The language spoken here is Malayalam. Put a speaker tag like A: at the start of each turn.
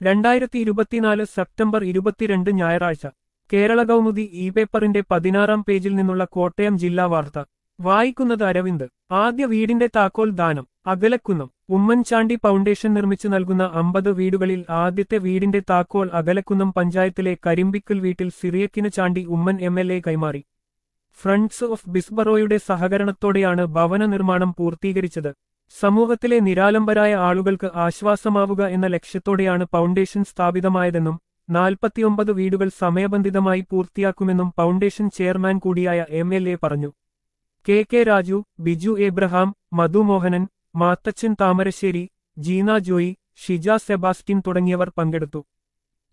A: രണ്ടായിരത്തി ഇരുപത്തിനാല് സെപ്റ്റംബർ ഇരുപത്തിരണ്ട് ഞായറാഴ്ച കേരള കൗമുദി ഇ പേപ്പറിന്റെ പതിനാറാം പേജിൽ നിന്നുള്ള കോട്ടയം ജില്ലാ വാർത്ത വായിക്കുന്നത് അരവിന്ദ് ആദ്യ വീടിന്റെ താക്കോൽ ദാനം അകലക്കുന്നം ഉമ്മൻചാണ്ടി ഫൗണ്ടേഷൻ നിർമ്മിച്ചു നൽകുന്ന അമ്പത് വീടുകളിൽ ആദ്യത്തെ വീടിന്റെ താക്കോൽ അകലക്കുന്നം പഞ്ചായത്തിലെ കരിമ്പിക്കൽ വീട്ടിൽ സിറിയക്കിന് Chandy Oommen M L A കൈമാറി ഫ്രണ്ട്സ് ഓഫ് ബിസ്ബറോയുടെ സഹകരണത്തോടെയാണ് ഭവന നിർമ്മാണം പൂർത്തീകരിച്ചത് സമൂഹത്തിലെ നിരാലംബരായ ആളുകൾക്ക് ആശ്വാസമാവുക എന്ന ലക്ഷ്യത്തോടെയാണ് ഫൗണ്ടേഷൻ സ്ഥാപിതമായതെന്നും നാൽപ്പത്തിയൊമ്പത് വീടുകൾ സമയബന്ധിതമായി പൂർത്തിയാക്കുമെന്നും ഫൗണ്ടേഷൻ ചെയർമാൻ കൂടിയായ എം എൽ എ പറഞ്ഞു കെ കെ രാജു ബിജു എബ്രഹാം മധു മോഹനൻ മാത്തച്ചൻ താമരശ്ശേരി ജീന ജോയി ഷിജ സെബാസ്റ്റ്യൻ തുടങ്ങിയവർ പങ്കെടുത്തു